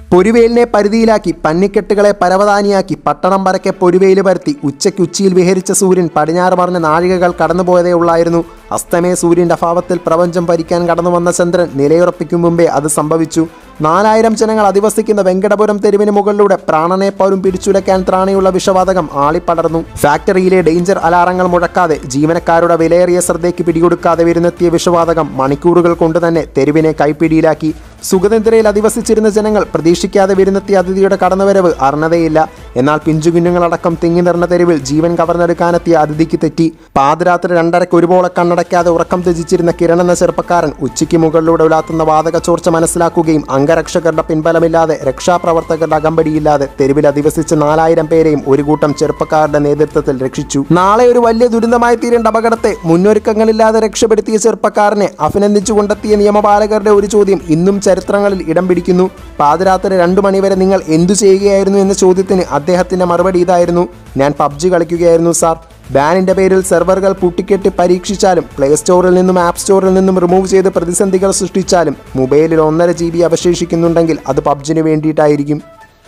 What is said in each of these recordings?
പൊരുവേലിനെ പരിധിയിലാക്കി പന്നിക്കെട്ടുകളെ പരവതാനിയാക്കി പട്ടണം പരക്കെ പൊരുവേല് പരത്തി ഉച്ചയ്ക്ക് ഉച്ചിയിൽ വിഹരിച്ച സൂര്യൻ പടിഞ്ഞാറ് മറിഞ്ഞ നാഴികകൾ കടന്നുപോയതേ ഉള്ളായിരുന്നു അസ്തമയ സൂര്യന്റെ അഭാവത്തിൽ പ്രപഞ്ചം ഭരിക്കാൻ കടന്നു വന്ന ചന്ദ്രൻ നിലയുറപ്പിക്കും മുമ്പേ അത് സംഭവിച്ചു നാലായിരം ജനങ്ങൾ അധിവസിക്കുന്ന വെങ്കടപുരം തെരുവിന് മുകളിലൂടെ പ്രാണനെ പോലും പിടിച്ചുലയ്ക്കാൻ ത്രാണിയുള്ള വിഷവാതകം ആളിപ്പടർന്നു ഫാക്ടറിയിലെ ഡേഞ്ചർ അലാറങ്ങൾ മുഴക്കാതെ ജീവനക്കാരുടെ വിലയേറിയ ശ്രദ്ധയ്ക്ക് പിടികൊടുക്കാതെ വരുന്നെത്തിയ വിഷവാതകം മണിക്കൂറുകൾ കൊണ്ട് തന്നെ തെരുവിനെ കൈപ്പിടിയിലാക്കി സുഗതനിദ്രയിൽ അധിവസിച്ചിരുന്ന ജനങ്ങൾ പ്രതീക്ഷിക്കാതെ വരുന്നെത്തിയ അതിഥിയുടെ കടന്നുവരവ് അറിഞ്ഞതേയില്ല എന്നാൽ പിഞ്ചുകുഞ്ഞുങ്ങളടക്കം തിങ്ങി നിറഞ്ഞ തെരുവിൽ ജീവൻ കവർന്നെടുക്കാനെത്തിയ അതിഥിക്ക് തെറ്റി പാതിരാത്രി രണ്ടരയ്ക്ക് ഒരുപോലെ കണ്ണടയ്ക്കാതെ ഉറക്കം ത്യജിച്ചിരുന്ന കിരൺ എന്ന ചെറുപ്പക്കാരൻ ഉച്ചയ്ക്ക് മുകളിലൂടെ ഉലാത്തുന്ന വാതക ചോർച്ച മനസ്സിലാക്കുകയും അംഗരക്ഷകരുടെ പിൻബലമില്ലാതെ രക്ഷാപ്രവർത്തകരുടെ അകമ്പടിയില്ലാതെ തെരുവിൽ അധിവസിച്ച നാലായിരം പേരെയും ഒരു കൂട്ടം ചെറുപ്പക്കാരുടെ നേതൃത്വത്തിൽ രക്ഷിച്ചു നാളെ ഒരു വലിയ ദുരന്തമായി തീരേണ്ട അപകടത്തെ മുന്നൊരുക്കങ്ങളില്ലാതെ രക്ഷപ്പെടുത്തിയ ചെറുപ്പക്കാരനെ അഭിനന്ദിച്ചു കൊണ്ടെത്തിയ നിയമപാലകരുടെ ഒരു ചോദ്യം ഇന്നും ചരിത്രങ്ങളിൽ ഇടം പിടിക്കുന്നു പാതിരാത്രി രണ്ടു മണിവരെ നിങ്ങൾ എന്തു ചെയ്യുകയായിരുന്നു എന്ന ചോദ്യത്തിന് അദ്ദേഹത്തിന്റെ മറുപടി ഇതായിരുന്നു ഞാൻ പബ്ജി കളിക്കുകയായിരുന്നു സാർ ബാനിന്റെ പേരിൽ സെർവറുകൾ പൂട്ടിക്കെട്ടി പരീക്ഷിച്ചാലും പ്ലേ സ്റ്റോറിൽ നിന്നും ആപ്പ് സ്റ്റോറിൽ നിന്നും റിമൂവ് ചെയ്ത് പ്രതിസന്ധികൾ സൃഷ്ടിച്ചാലും മൊബൈലിൽ ഒന്നര ജി ബി അവശേഷിക്കുന്നുണ്ടെങ്കിൽ അത് പബ്ജിന് വേണ്ടിയിട്ടായിരിക്കും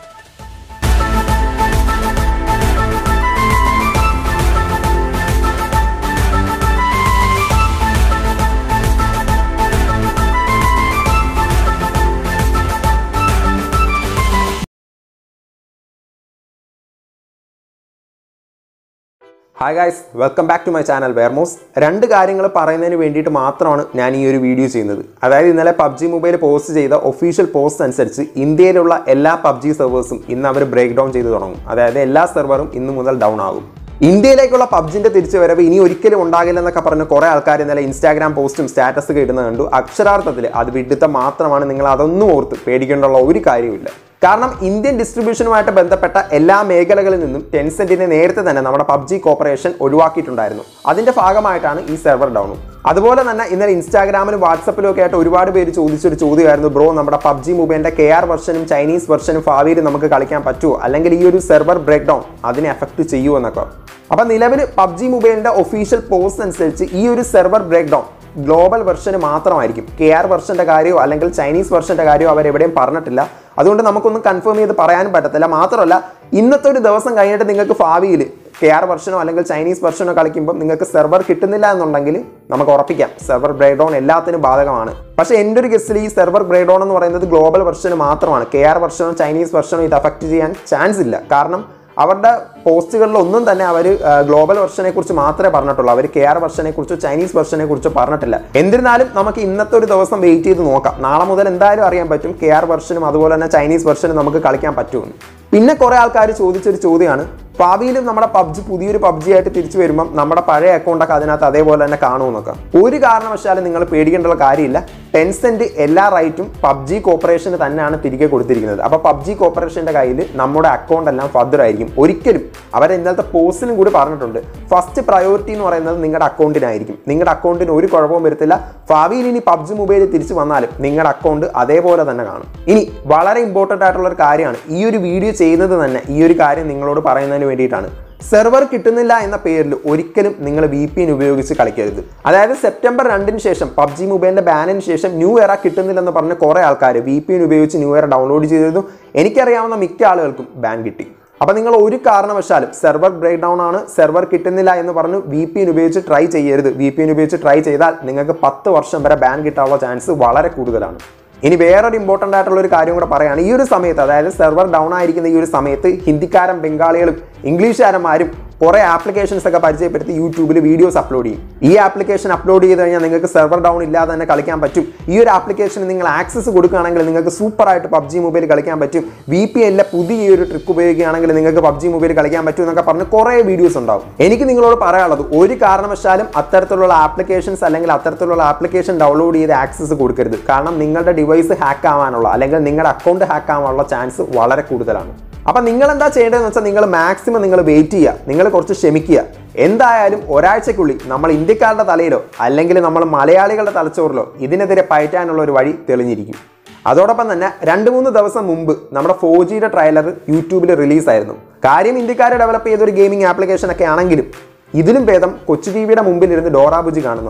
hi guys welcome back to my channel വെയർമോസ് രണ്ട് കാര്യങ്ങൾ പറയുന്നതിന് വേണ്ടിയിട്ട് മാത്രമാണ് ഞാൻ ഈ ഒരു വീഡിയോ ചെയ്യുന്നത് അതായത് ഇന്നലെ പബ്ജി മൊബൈൽ പോസ്റ്റ് ചെയ്ത ഒഫീഷ്യൽ പോസ്റ്റ് അനുസരിച്ച് ഇന്ത്യയിലുള്ള എല്ലാ പബ്ജി സെർവേഴ്സും ഇന്ന് അവർ ബ്രേക്ക് ഡൗൺ ചെയ്ത് തുടങ്ങും അതായത് എല്ലാ സെർവറും ഇന്ന് മുതൽ ഡൗൺ ആകും ഇന്ത്യയിലേക്കുള്ള പബ്ജിന്റെ തിരിച്ചുവരവ് ഇനി ഒരിക്കലും ഉണ്ടാകില്ലെന്നൊക്കെ പറഞ്ഞ് കുറേ ആൾക്കാർ ഇന്നലെ ഇൻസ്റ്റാഗ്രാം പോസ്റ്റും സ്റ്റാറ്റസ് ഒക്കെ ഇടുന്നത് കണ്ടു അക്ഷരാർത്ഥത്തിൽ അത് വിഡിത്തം മാത്രമാണ് നിങ്ങൾ അതൊന്നും ഓർത്ത് പേടിക്കേണ്ടുള്ള ഒരു കാര്യമില്ല കാരണം ഇന്ത്യൻ ഡിസ്ട്രിബ്യൂഷനുമായിട്ട് ബന്ധപ്പെട്ട എല്ലാ മേഖലകളിൽ നിന്നും ടെൻസെന്റിനെ നേരത്തെ തന്നെ നമ്മുടെ പബ്ജി കോർപ്പറേഷൻ ഒഴിവാക്കിയിട്ടുണ്ടായിരുന്നു അതിന്റെ ഭാഗമായിട്ടാണ് ഈ സെർവർ ഡൗണും അതുപോലെ തന്നെ ഇന്നലെ ഇൻസ്റ്റാഗ്രാമിലും വാട്സപ്പിലും ഒക്കെ ആയിട്ട് ഒരുപാട് പേര് ചോദിച്ചൊരു ചോദ്യമായിരുന്നു ബ്രോ നമ്മുടെ പബ്ജി മൊബൈലിന്റെ കെ ആർ വെർഷനും ചൈനീസ് വെർഷനും ഭാവിയിൽ നമുക്ക് കളിക്കാൻ പറ്റുമോ അല്ലെങ്കിൽ ഈ ഒരു സെർവർ ബ്രേക്ക് ഡൗൺ അതിനെ എഫക്ട് ചെയ്യുമോ എന്നൊക്കെ അപ്പൊ നിലവിൽ പബ്ജി മൊബൈലിന്റെ ഒഫീഷ്യൽ പോസ്റ്റ് അനുസരിച്ച് ഈ ഒരു സെർവർ ബ്രേക്ക് ഡൗൺ ഗ്ലോബൽ വെർഷന് മാത്രമായിരിക്കും കെ ആർ വെർഷന്റെ കാര്യമോ അല്ലെങ്കിൽ ചൈനീസ് വെർഷന്റെ കാര്യമോ അവരെവിടെയും പറഞ്ഞിട്ടില്ല അതുകൊണ്ട് നമുക്കൊന്നും കൺഫേം ചെയ്ത് പറയാനും പറ്റത്തില്ല മാത്രമല്ല ഇന്നത്തെ ഒരു ദിവസം കഴിഞ്ഞിട്ട് നിങ്ങൾക്ക് ഭാവിയിൽ കെ ആർ വെർഷനോ അല്ലെങ്കിൽ ചൈനീസ് വെർഷനോ കളിക്കുമ്പോൾ നിങ്ങൾക്ക് സെർവർ കിട്ടുന്നില്ല എന്നുണ്ടെങ്കിൽ നമുക്ക് ഉറപ്പിക്കാം സെർവർ ബ്രേക്ക് ഡൗൺ എല്ലാത്തിനും ബാധകമാണ് പക്ഷേ എൻ്റെ ഒരു ഗസ്റ്റിൽ ഈ സെർവർ ബ്രേക്ക് ഡൗൺ എന്ന് പറയുന്നത് ഗ്ലോബൽ വെർഷന് മാത്രമാണ് കെ ആർ വെർഷനോ ചൈനീസ് വെർഷനോ ഇത് അഫക്റ്റ് ചെയ്യാൻ ചാൻസ് ഇല്ല കാരണം അവരുടെ പോസ്റ്റുകളിൽ ഒന്നും തന്നെ അവർ ഗ്ലോബൽ വെർഷനെ കുറിച്ച് മാത്രമേ പറഞ്ഞിട്ടുള്ളൂ അവർ കെ ആർ വെർഷനെ കുറിച്ചോ ചൈനീസ് വെർഷനെ കുറിച്ചോ പറഞ്ഞിട്ടില്ല എന്നിരുന്നാലും നമുക്ക് ഇന്നത്തെ ഒരു ദിവസം വെയിറ്റ് ചെയ്ത് നോക്കാം നാളെ മുതൽ എന്തായാലും അറിയാൻ പറ്റും കെ ആർ വെർഷനും അതുപോലെ തന്നെ ചൈനീസ് വെർഷനും നമുക്ക് കളിക്കാൻ പറ്റുമെന്ന് പിന്നെ കുറെ ആൾക്കാർ ചോദിച്ചൊരു ചോദ്യമാണ് ഭാവിയിലും നമ്മുടെ പബ്ജി പുതിയൊരു പബ്ജി ആയിട്ട് തിരിച്ചു വരുമ്പം നമ്മുടെ പഴയ അക്കൗണ്ടൊക്കെ അതിനകത്ത് അതേപോലെ തന്നെ കാണുമെന്നൊക്കെ ഒരു കാരണവശാലും നിങ്ങൾ പേടിക്കേണ്ട കാര്യമില്ല ടെൻസെന്റ് എല്ലാ റൈറ്റും പബ്ജി കോർപ്പറേഷന് തന്നെയാണ് തിരികെ കൊടുത്തിരിക്കുന്നത് അപ്പോൾ പബ്ജി കോർപ്പറേഷന്റെ കയ്യിൽ നമ്മുടെ അക്കൗണ്ട് എല്ലാം ഫർദറായിരിക്കും ഒരിക്കലും അവർ ഇന്നലത്തെ പോസ്റ്റിലും കൂടി പറഞ്ഞിട്ടുണ്ട് ഫസ്റ്റ് പ്രയോറിറ്റി എന്ന് പറയുന്നത് നിങ്ങളുടെ അക്കൗണ്ടിനായിരിക്കും നിങ്ങളുടെ അക്കൗണ്ടിന് ഒരു കുഴപ്പവും വരത്തില്ല ഭാവിയിൽ ഇനി പബ്ജി മൊബൈൽ തിരിച്ചു വന്നാലും നിങ്ങളുടെ അക്കൗണ്ട് അതേപോലെ തന്നെ കാണും ഇനി വളരെ ഇമ്പോർട്ടൻ്റ് ആയിട്ടുള്ള ഒരു കാര്യമാണ് ഈ ഒരു വീഡിയോ ചെയ്യുന്നത് തന്നെ ഈ ഒരു കാര്യം നിങ്ങളോട് പറയുന്നതിന് വേണ്ടിയിട്ടാണ് സെർവർ കിട്ടുന്നില്ല എന്ന പേരിൽ ഒരിക്കലും നിങ്ങൾ വി പി എൻ ഉപയോഗിച്ച് കളിക്കരുത് അതായത് സെപ്റ്റംബർ രണ്ടിന് ശേഷം പബ്ജി മൊബൈലിന്റെ ബാനിന് ശേഷം ന്യൂ എറ കിട്ടുന്നില്ലെന്ന് പറഞ്ഞ് കുറേ ആൾക്കാർ വി പി എൻ ഉപയോഗിച്ച് ന്യൂ എറ ഡൗൺലോഡ് ചെയ്തിരുന്നു എനിക്കറിയാവുന്ന മിക്ക ആളുകൾക്കും ബാൻ കിട്ടി അപ്പോൾ നിങ്ങൾ ഒരു കാരണവശാലും സെർവർ ബ്രേക്ക് ഡൗൺ ആണ് സെർവർ കിട്ടുന്നില്ല എന്ന് പറഞ്ഞ് വി പി എൻ ഉപയോഗിച്ച് ട്രൈ ചെയ്യരുത് വി പി എൻ ഉപയോഗിച്ച് ട്രൈ ചെയ്താൽ നിങ്ങൾക്ക് പത്ത് വർഷം വരെ ബാൻ കിട്ടാനുള്ള ചാൻസ് വളരെ കൂടുതലാണ് ഇനി വേറൊരു ഇമ്പോർട്ടൻ്റ് ആയിട്ടുള്ള ഒരു കാര്യം കൂടെ പറയുകയാണ് ഈ ഒരു സമയത്ത് അതായത് സെർവർ ഡൗൺ ആയിരിക്കുന്ന ഈ ഒരു സമയത്ത് ഹിന്ദിക്കാരും ബംഗാളികളും ഇംഗ്ലീഷുകാരന്മാരും കുറേ ആപ്ലിക്കേഷൻസ് ഒക്കെ പരിചയപ്പെടുത്തി യൂട്യൂബിൽ വീഡിയോസ് അപ്ലോഡ് ചെയ്യും ഈ ആപ്ലിക്കേഷൻ അപ്ലോഡ് ചെയ്ത് കഴിഞ്ഞാൽ നിങ്ങൾക്ക് സെർവർ ഡൗൺ ഇല്ലാതെ തന്നെ കളിക്കാൻ പറ്റും ഈ ഒരു ആപ്ലിക്കേഷന് നിങ്ങൾ ആക്സസ് കൊടുക്കുകയാണെങ്കിൽ നിങ്ങൾക്ക് സൂപ്പറായിട്ട് പബ്ജി മൊബൈൽ കളിക്കാൻ പറ്റും വി പി എല്ലിലെ പുതിയ ഒരു ട്രിക്ക് ഉപയോഗിക്കുകയാണെങ്കിൽ നിങ്ങൾക്ക് പബ്ജി മൊബൈൽ കളിക്കാൻ പറ്റും എന്നൊക്കെ പറഞ്ഞ് കുറേ വീഡിയോസ് ഉണ്ടാവും എനിക്ക് നിങ്ങളോട് പറയാനുള്ളത് ഒരു കാരണവശാലും അത്തരത്തിലുള്ള ആപ്ലിക്കേഷൻസ് അല്ലെങ്കിൽ അത്തരത്തിലുള്ള ആപ്ലിക്കേഷൻ ഡൗൺലോഡ് ചെയ്ത് ആക്സസ് കൊടുക്കരുത് കാരണം നിങ്ങളുടെ ഡിവൈസ് ഹാക്ക് ആവാനുള്ള അല്ലെങ്കിൽ നിങ്ങളുടെ അക്കൗണ്ട് ഹാക്ക് ആവാനുള്ള ചാൻസ് വളരെ കൂടുതലാണ് അപ്പം നിങ്ങൾ എന്താ ചെയ്യേണ്ടതെന്ന് വെച്ചാൽ നിങ്ങൾ മാക്സിമം നിങ്ങൾ വെയിറ്റ് ചെയ്യുക നിങ്ങൾ കുറച്ച് ക്ഷമിക്കുക എന്തായാലും ഒരാഴ്ചക്കുള്ളിൽ നമ്മൾ ഇന്ത്യക്കാരുടെ തലയിലോ അല്ലെങ്കിൽ നമ്മൾ മലയാളികളുടെ തലച്ചോറിലോ ഇതിനെതിരെ പയറ്റാനുള്ള ഒരു വഴി തെളിഞ്ഞിരിക്കും അതോടൊപ്പം തന്നെ രണ്ട് മൂന്ന് ദിവസം മുമ്പ് നമ്മുടെ ഫോർ ജിയുടെ ട്രailer യൂട്യൂബിൽ റിലീസായിരുന്നു കാര്യം ഇന്ത്യക്കാരെ ഡെവലപ്പ് ചെയ്ത ഒരു ഗെയിമിംഗ് ആപ്ലിക്കേഷൻ ഒക്കെ ആണെങ്കിലും ഇതിലും ഭേദം കൊച്ചു ടിവിയുടെ മുമ്പിൽ ഇരുന്ന് ഡോറാബുജി കാണുന്നതാണ്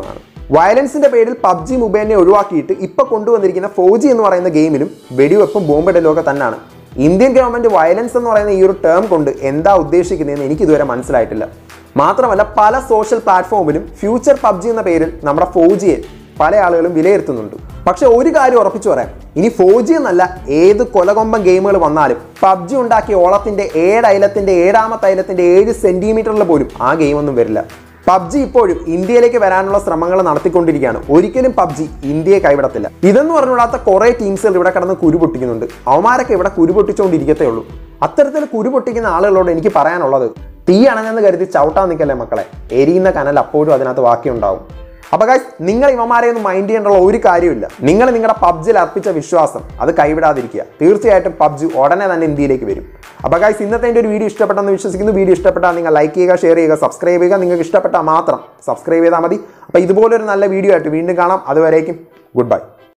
വയലൻസിന്റെ പേരിൽ പബ്ജി മൊബൈലിനെ ഒഴിവാക്കിയിട്ട് ഇപ്പൊ കൊണ്ടുവന്നിരിക്കുന്ന ഫോജി എന്ന് പറയുന്ന ഗെയിമിലും വെടിവെപ്പും ബോംബിടലും ഒക്കെ തന്നെയാണ് ഇന്ത്യൻ ഗവൺമെന്റ് വയലൻസ് എന്ന് പറയുന്ന ഈ ഒരു ടേം കൊണ്ട് എന്താ ഉദ്ദേശിക്കുന്നതെന്ന് എനിക്ക് ഇതുവരെ മനസ്സിലായിട്ടില്ല മാത്രമല്ല പല സോഷ്യൽ പ്ലാറ്റ്ഫോമിലും ഫ്യൂച്ചർ പബ്ജി എന്ന പേരിൽ നമ്മുടെ ഫോജിയെ പല ആളുകളും വിലയിരുത്തുന്നുണ്ട് പക്ഷെ ഒരു കാര്യം ഉറപ്പിച്ചു പറയാം ഇനി ഫോജി എന്നല്ല ഏത് കൊലകൊമ്പൻ ഗെയിമുകൾ വന്നാലും പബ്ജി ഉണ്ടാക്കിയ ഓളത്തിന്റെ ഏഴ് അയലത്തിന്റെ ഏഴാമത്തെ അയലത്തിന്റെ ഏഴ് സെന്റിമീറ്ററിൽ പോലും ആ ഗെയിം ഒന്നും വരില്ല പബ്ജി ഇപ്പോഴും ഇന്ത്യയിലേക്ക് വരാനുള്ള ശ്രമങ്ങൾ നടത്തിക്കൊണ്ടിരിക്കുകയാണ് ഒരിക്കലും പബ്ജി ഇന്ത്യയെ കൈവിടത്തില്ല ഇതെന്ന് പറഞ്ഞുകൂടാത്ത കുറെ ടീംസുകൾ ഇവിടെ കിടന്ന് കുരു പൊട്ടിക്കുന്നുണ്ട് അവന്മാരൊക്കെ ഇവിടെ കുരു പൊട്ടിച്ചുകൊണ്ടിരിക്കത്തേ ഉള്ളൂ അത്തരത്തിൽ കുരു പൊട്ടിക്കുന്ന ആളുകളോട് എനിക്ക് പറയാനുള്ളത് തീ അണഞ്ഞെന്ന് കരുതി ചവിട്ടാൻ നിൽക്കല്ലേ മക്കളെ എരിയുന്ന കനൽ അപ്പോഴും അതിനകത്ത് ബാക്കിയുണ്ടാവും അപ്പൊ ഗൈസ് നിങ്ങൾ ഇവന്മാരെ ഒന്നും മൈൻഡ് ചെയ്യേണ്ടുള്ള ഒരു കാര്യമില്ല നിങ്ങൾ നിങ്ങളുടെ പബ്ജിൽ അർപ്പിച്ച വിശ്വാസം അത് കൈവിടാതിരിക്കുക തീർച്ചയായിട്ടും പബ്ജി ഉടനെ തന്നെ ഇന്ത്യയിലേക്ക് വരും അപ്പൊ ഗൈസ് ഇന്നത്തെ എൻ്റെ ഒരു വീഡിയോ ഇഷ്ടപ്പെട്ടെന്ന് വിശ്വസിക്കുന്നു വീഡിയോ ഇഷ്ടപ്പെട്ടാൽ നിങ്ങൾ ലൈക്ക് ചെയ്യുക ഷെയർ ചെയ്യുക സബ്സ്ക്രൈബ് ചെയ്യുക നിങ്ങൾക്ക് ഇഷ്ടപ്പെട്ടാൽ മാത്രം സബ്സ്ക്രൈബ് ചെയ്താൽ മതി അപ്പൊ ഇതുപോലൊരു നല്ല വീഡിയോ ആയിട്ട് വീണ്ടും കാണാം അതുവരേക്കും ഗുഡ് ബൈ